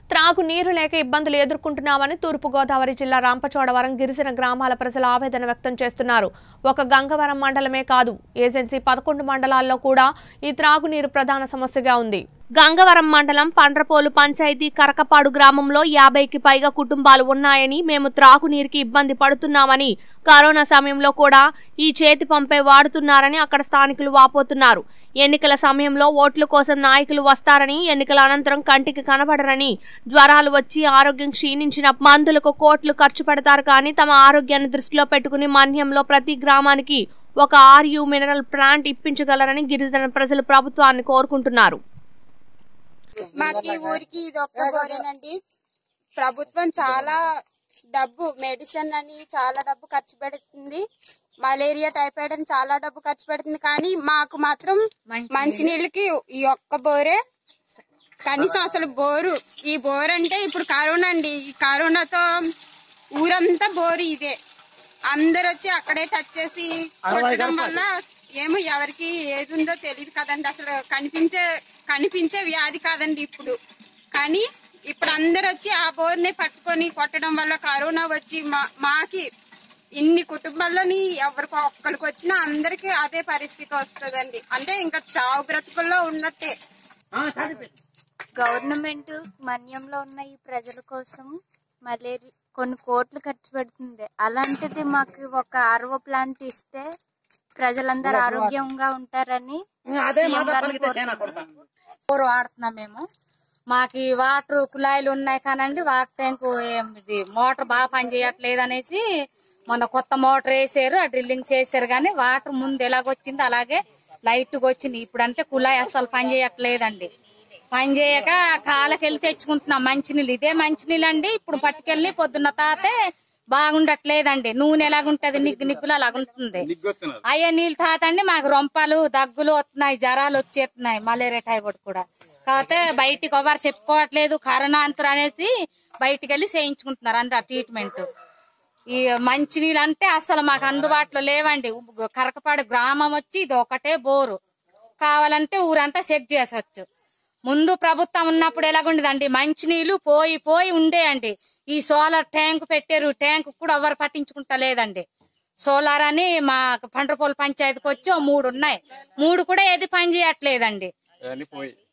త్రాగు నీరు లేక ఇబ్బందులు ఎదుర్కొంటున్నామని తూర్పుగోదావరి జిల్లా రాంపచోడవరం గిరిజన గ్రామాల ప్రజలు ఆవేదన వ్యక్తం చేస్తున్నారు ఒక గంగవరం మండలమే కాదు ఏజెన్సీ పదకొండు మండలాల్లో కూడా ఈ త్రాగునీరు ప్రధాన సమస్యగా ఉంది గంగవరం మండలం పండ్రపోలు పంచాయతీ కరకపాడు గ్రామంలో యాభైకి పైగా కుటుంబాలు ఉన్నాయని మేము త్రాగునీరుకి ఇబ్బంది పడుతున్నామని కరోనా సమయంలో కూడా ఈ చేతి పంపే వాడుతున్నారని అక్కడ స్థానికులు వాపోతున్నారు ఎన్నికల సమయంలో ఓట్ల కోసం నాయకులు వస్తారని ఎన్నికల అనంతరం కంటికి కనబడరని జ్వరాలు వచ్చి ఆరోగ్యం క్షీణించిన మందులకు కోట్లు ఖర్చు పెడతారు కానీ తమ ఆరోగ్యాన్ని దృష్టిలో పెట్టుకుని మన్యంలో ప్రతి గ్రామానికి ఒక ఆర్యు మినరల్ ప్లాంట్ ఇప్పించగలరని గిరిజన ప్రజలు ప్రభుత్వాన్ని కోరుకుంటున్నారు మాకు ఈ ఊరికి ఇది ఒక్క బోరేనండి ప్రభుత్వం చాలా డబ్బు మెడిసిన్ అని చాలా డబ్బు ఖర్చు పెడుతుంది మలేరియా టైఫాయిడ్ అని చాలా డబ్బు ఖర్చు పెడుతుంది కానీ మాకు మాత్రం మంచినీళ్ళకి ఈ ఒక్క బోరే కనీసం అసలు బోరు ఈ బోర్ అంటే ఇప్పుడు కరోనా అండి ఈ కరోనాతో ఊరంతా బోరు ఇదే అందరు వచ్చి అక్కడే టచ్ చేసి కొట్టడం వల్ల ఏమో ఎవరికి ఏది ఉందో తెలియదు కదండి అసలు కనిపించే కనిపించే వ్యాధి కాదండి ఇప్పుడు కానీ ఇప్పుడు అందరు వచ్చి ఆ బోర్ని పట్టుకొని కొట్టడం వల్ల కరోనా వచ్చి మా మాకి ఇన్ని కుటుంబాల్లోని ఎవరికి ఒక్కరికి వచ్చినా అందరికి అదే పరిస్థితి వస్తుందండి అంటే ఇంకా చావు బ్రతుకుల్లో ఉన్నట్టే గవర్నమెంట్ మన్యంలో ఉన్న ఈ ప్రజల కోసం మలేరియా కొన్ని కోట్లు ఖర్చు పెడుతుంది అలాంటిది మాకు ఒక ఆర్వో ప్లాంట్ ఇస్తే ప్రజలందరూ ఆరోగ్యంగా ఉంటారని సీఎం గారిని కోరుతున్నాం. బోర్ వాడుతున్నాం మేము మాకు ఈ వాటర్ కుళాయిలు ఉన్నాయి కానండి వాటర్ ట్యాంక్ ఏం ఇది మోటార్ బాగా పనిచేయట్లేదు అనేసి మొన్న కొత్త మోటార్ వేసారు ఆ డ్రిల్లింగ్ చేశారు కానీ వాటర్ ముందు ఎలాగొచ్చింది అలాగే లైట్ గా వచ్చింది ఇప్పుడు అంటే కుళాయి అసలు పనిచేయట్లేదండి పని చేయక కాలకెళ్ళి తెచ్చుకుంటున్నాం మంచినీళ్ళు ఇదే మంచినీళ్ళు అండి ఇప్పుడు పట్టుకెళ్ళి పొద్దున్న తాతే బాగుండట్లేదండి నూనె ఎలాగుంటది నిగ్గు నిగ్గులు అలాగుంటుంది అయ్యే నీళ్ళు తాతండి మాకు రొంపలు దగ్గులు వస్తున్నాయి జ్వరాలు వచ్చేస్తున్నాయి మలేరియా టైఫాయిడ్ కూడా కాకపోతే బయటికి ఎవరు చెప్పుకోవట్లేదు కరోనా అంతరం అనేసి బయటికి వెళ్ళి చేయించుకుంటున్నారు అంత ట్రీట్మెంట్ ఈ మంచినీళ్ళు అంటే అసలు మాకు అందుబాటులో లేవండి కరకపాడు గ్రామం వచ్చి ఇది ఒకటే బోరు కావాలంటే ఊరంతా సెట్ చేసొచ్చు ముందు ప్రభుత్వం ఉన్నప్పుడు ఎలాగుండేదండి మంచినీళ్ళు పోయి పోయి ఉండేయండి ఈ సోలార్ ట్యాంక్ పెట్టారు ట్యాంక్ కూడా ఎవరు పట్టించుకుంటా లేదండి సోలార్ అని మా పండ్రపోలు పంచాయతీకి వచ్చి ఓ మూడు ఉన్నాయి మూడు కూడా ఏది పని చేయట్లేదండి అవన్నీ పోయి